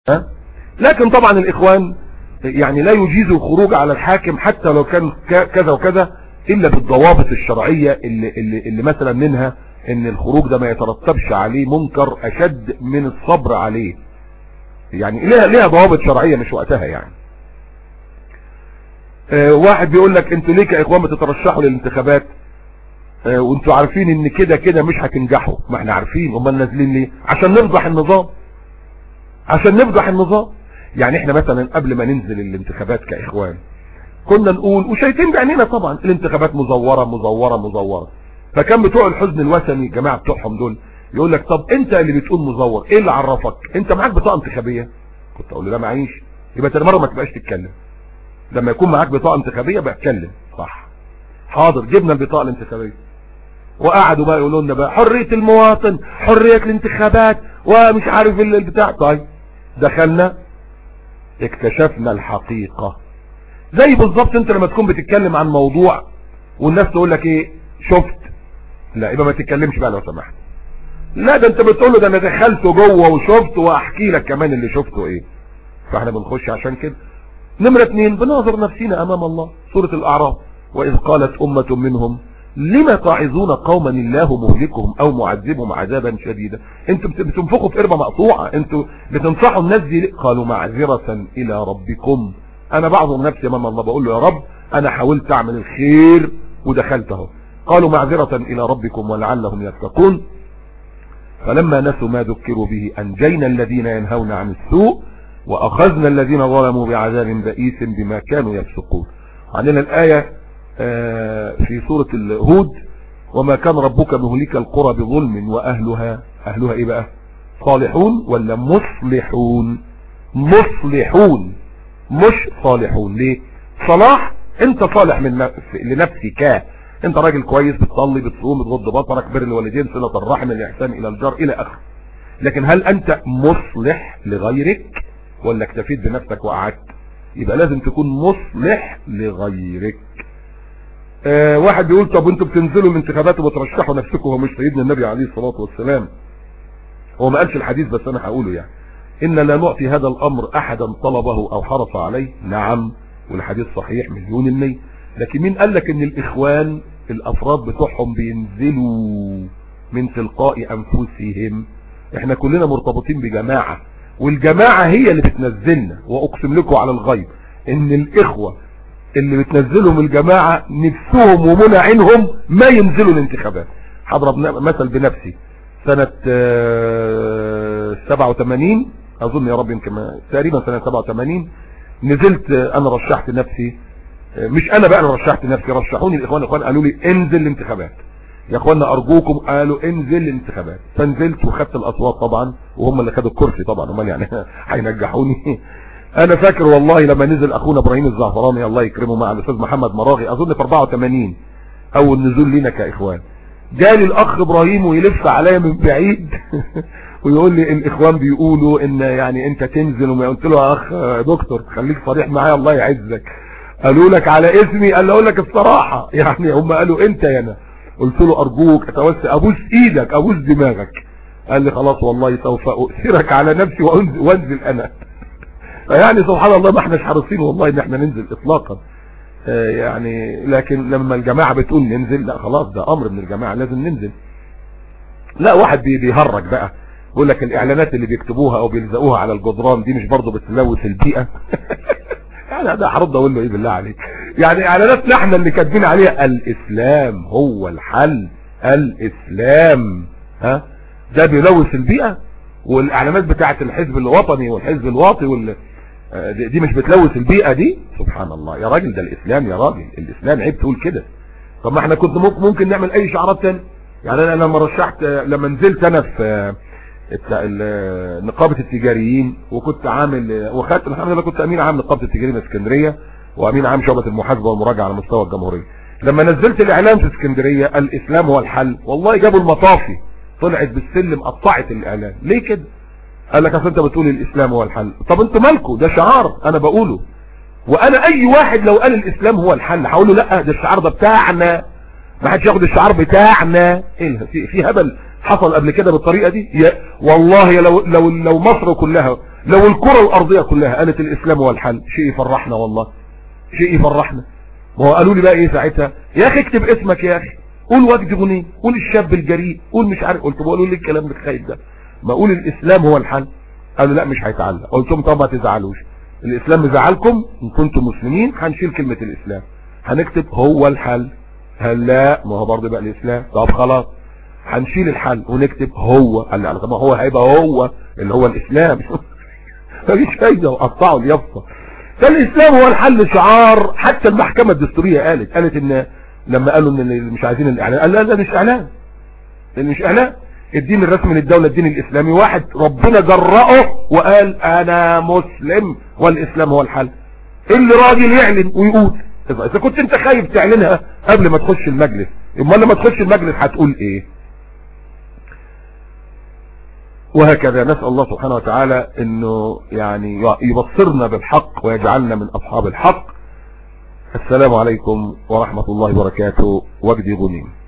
ها لكن طبعا الاخوان يعني لا يجيزوا الخروج على الحاكم حتى لو كان كذا وكذا الا بالضوابط الشرعية اللي, اللي, اللي مثلا منها ان الخروج ده ما يترتبش عليه منكر اشد من الصبر عليه يعني ليها ليها ضوابط شرعية مش وقتها يعني اه واحد بيقول لك انتوا ليه كاخوان بتترشحوا للانتخابات اه وانتوا عارفين ان كده كده مش هتنجحوا ما احنا عارفين امال نازلين ليه عشان نفضح النظام عشان نفضح النظام يعني احنا مثلا قبل ما ننزل الانتخابات كاخوان كنا نقول وشايفين بعينينا طبعا الانتخابات مزورة مزورة مزورة فكان بتوع الحزن الوثني الجماعة بتوعهم دول يقول لك طب انت اللي بتقول مزور ايه اللي عرفك انت معاك بطاقة انتخابية كنت اقول له لا معيش يبقى تاني مرة ما تبقاش تتكلم لما يكون معاك بطاقة انتخابية بقى اتكلم صح حاضر جبنا البطاقة الانتخابية وقعدوا بقى يقولوا لنا بقى حرية المواطن حرية الانتخابات ومش عارف البتاع طيب دخلنا اكتشفنا الحقيقة زي بالظبط انت لما تكون بتتكلم عن موضوع والناس تقول لك ايه شفت لا يبقى ما تتكلمش بقى لو سمحت لا ده انت بتقول له ده انا دخلته جوه وشفت واحكي لك كمان اللي شفته ايه فاحنا بنخش عشان كده نمرة اتنين بنظر نفسنا امام الله سورة الاعراف واذ قالت امة منهم لما تعظون قوما الله مهلكهم او معذبهم عذابا شديدا انتوا بتنفخوا في قربة مقطوعة انتوا بتنصحوا الناس دي قالوا معذرة الى ربكم انا بعظم نفسي امام الله بقول له يا رب انا حاولت اعمل الخير ودخلت اهو قالوا معذرة الى ربكم ولعلهم يتقون فلما نسوا ما ذكروا به انجينا الذين ينهون عن السوء واخذنا الذين ظلموا بعذاب بئيس بما كانوا يفسقون عندنا الاية في سورة الهود وما كان ربك مهلك القرى بظلم واهلها اهلها ايه بقى صالحون ولا مصلحون مصلحون مش صالحون ليه صلاح انت صالح من لنفسك انت راجل كويس بتصلي بتصوم بتغض بصرك بر الوالدين صلة الرحم الاحسان الى الجار الى اخره لكن هل انت مصلح لغيرك ولا اكتفيت بنفسك وقعدت يبقى لازم تكون مصلح لغيرك آه واحد بيقول طب انتوا بتنزلوا الانتخابات وبترشحوا نفسكم هو مش سيدنا النبي عليه الصلاة والسلام هو ما قالش الحديث بس انا هقوله يعني إن لا نعطي هذا الأمر أحدا طلبه أو حرص عليه نعم والحديث صحيح مليون المية لكن مين قال لك إن الإخوان الأفراد بتوعهم بينزلوا من تلقاء أنفسهم إحنا كلنا مرتبطين بجماعة والجماعة هي اللي بتنزلنا وأقسم لكم على الغيب إن الإخوة اللي بتنزلهم الجماعة نفسهم ومنع عينهم ما ينزلوا الانتخابات هضرب مثل بنفسي سنة 87 اظن يا رب يمكن تقريبا سنة 87 نزلت انا رشحت نفسي مش انا بقى انا رشحت نفسي رشحوني الاخوان الاخوان قالوا لي انزل الانتخابات يا اخوانا ارجوكم قالوا انزل الانتخابات فنزلت وخدت الاصوات طبعا وهم اللي خدوا الكرسي طبعا هم يعني هينجحوني انا فاكر والله لما نزل اخونا ابراهيم الزعفراني الله يكرمه مع الاستاذ محمد مراغي اظن في 84 اول نزول لينا كاخوان جالي الاخ ابراهيم ويلف عليا من بعيد ويقول لي الاخوان بيقولوا ان يعني انت تنزل وما قلت له يا اخ دكتور خليك صريح معايا الله يعزك قالوا لك على اسمي قال له اقول لك الصراحة يعني هم قالوا انت يا انا قلت له ارجوك اتوسع ابوس ايدك ابوس دماغك قال لي خلاص والله سوف اؤثرك على نفسي وانزل, وانزل انا فيعني سبحان الله ما احناش حريصين والله ان احنا ننزل اطلاقا آه يعني لكن لما الجماعة بتقول ننزل لا خلاص ده امر من الجماعة لازم ننزل لا واحد بيهرج بقى يقول لك الاعلانات اللي بيكتبوها او بيلزقوها على الجدران دي مش برضه بتلوث البيئة يعني ده هرد اقول له ايه بالله عليك يعني اعلاناتنا احنا اللي كاتبين عليها الاسلام هو الحل الاسلام ها ده بيلوث البيئة والاعلانات بتاعت الحزب الوطني والحزب الواطي وال دي مش بتلوث البيئة دي سبحان الله يا راجل ده الاسلام يا راجل الاسلام عيب تقول كده طب ما احنا كنت ممكن نعمل اي شعارات تاني يعني انا لما رشحت لما نزلت انا في نقابة التجاريين وكنت عامل وخدت الحمد لله كنت امين عام نقابة التجاريين اسكندرية وامين عام شعبة المحاسبة والمراجعة على مستوى الجمهورية لما نزلت الاعلام في اسكندرية الاسلام هو الحل والله جابوا المطافي طلعت بالسلم قطعت الاعلام ليه كده قال لك اصل انت بتقول الاسلام هو الحل طب انتوا مالكوا ده شعار انا بقوله وانا اي واحد لو قال الاسلام هو الحل هقول له لا ده الشعار ده بتاعنا ما حدش ياخد الشعار بتاعنا ايه في, في هبل حصل قبل كده بالطريقة دي يا والله لو لو لو مصر كلها لو الكرة الارضية كلها قالت الاسلام هو الحل شيء يفرحنا والله شيء يفرحنا ما هو قالوا لي بقى ايه ساعتها يا اخي اكتب اسمك يا اخي قول وجد غني قول الشاب الجريء قول مش عارف قلت بقولوا لي الكلام الخايب ده ما اقول الاسلام هو الحل قالوا لا مش هيتعلق قلت لهم طب ما تزعلوش الاسلام مزعلكم ان كنتم مسلمين هنشيل كلمة الاسلام هنكتب هو الحل هل لا ما هو برضه بقى الاسلام طب خلاص هنشيل الحل ونكتب هو قال لي طب ما هو هيبقى هو اللي هو الاسلام مفيش فايده وقطعوا اليافطه فالاسلام هو الحل شعار حتى المحكمه الدستوريه قالت قالت ان لما قالوا ان مش عايزين الاعلان قال لا ده مش اعلان ده مش اعلان الدين الرسمي للدولة الدين الاسلامي واحد ربنا جرأه وقال انا مسلم والاسلام هو الحل اللي راجل يعلن ويقول اذا كنت انت خايف تعلنها قبل ما تخش المجلس امال لما تخش المجلس هتقول ايه وهكذا نسأل الله سبحانه وتعالى انه يعني يبصرنا بالحق ويجعلنا من اصحاب الحق السلام عليكم ورحمة الله وبركاته وجدي غنيم